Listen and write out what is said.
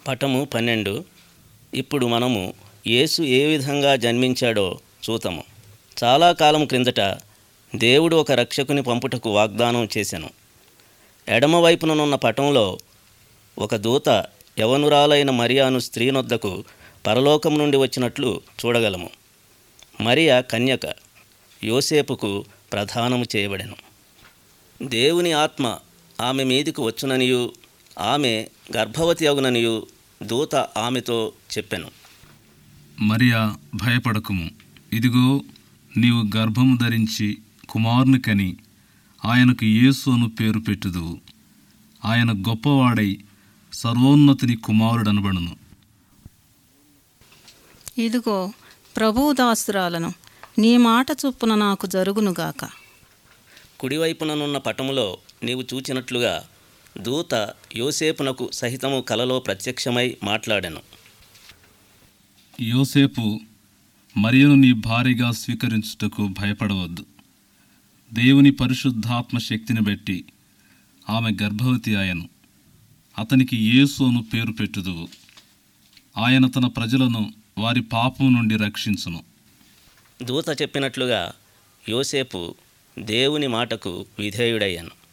పటము పన్నెండు ఇప్పుడు మనము యేసు ఏ విధంగా జన్మించాడో చూతము చాలా కాలం క్రిందట దేవుడు ఒక రక్షకుని పంపుటకు వాగ్దానం చేశాను ఎడమవైపుననున్న పటంలో ఒక దూత యవనురాలైన మరియాను స్త్రీనొద్దకు పరలోకం నుండి వచ్చినట్లు చూడగలము మరియా కన్యక యోసేపుకు ప్రధానము చేయబడెను దేవుని ఆత్మ ఆమె మీదికి వచ్చుననియు ఆమె గర్భవతి అగుననియు దూత ఆమెతో చెప్పెను మరియా భయపడకుము ఇదిగో నీవు గర్భము ధరించి కుమారుని కని ఆయనకు యేసు అను పేరు పెట్టుదువు ఆయన గొప్పవాడై సర్వోన్నతిని కుమారుడనబడును ఇదిగో ప్రభువు దాసురాలను నీ మాట చొప్పున నాకు జరుగునుగాక కుడివైపుననున్న పటములో నీవు చూచినట్లుగా దూత యోసేపునకు సహితము కలలో ప్రత్యక్షమై మాట్లాడెను యోసేపు మరియను నీ భార్యగా స్వీకరించుటకు భయపడవద్దు దేవుని పరిశుద్ధాత్మ శక్తిని బట్టి ఆమె గర్భవతి ఆయను అతనికి యేసు అను పేరు పెట్టుదువు ఆయన తన ప్రజలను వారి పాపం నుండి రక్షించును దూత చెప్పినట్లుగా యోసేపు దేవుని మాటకు విధేయుడయ్యాను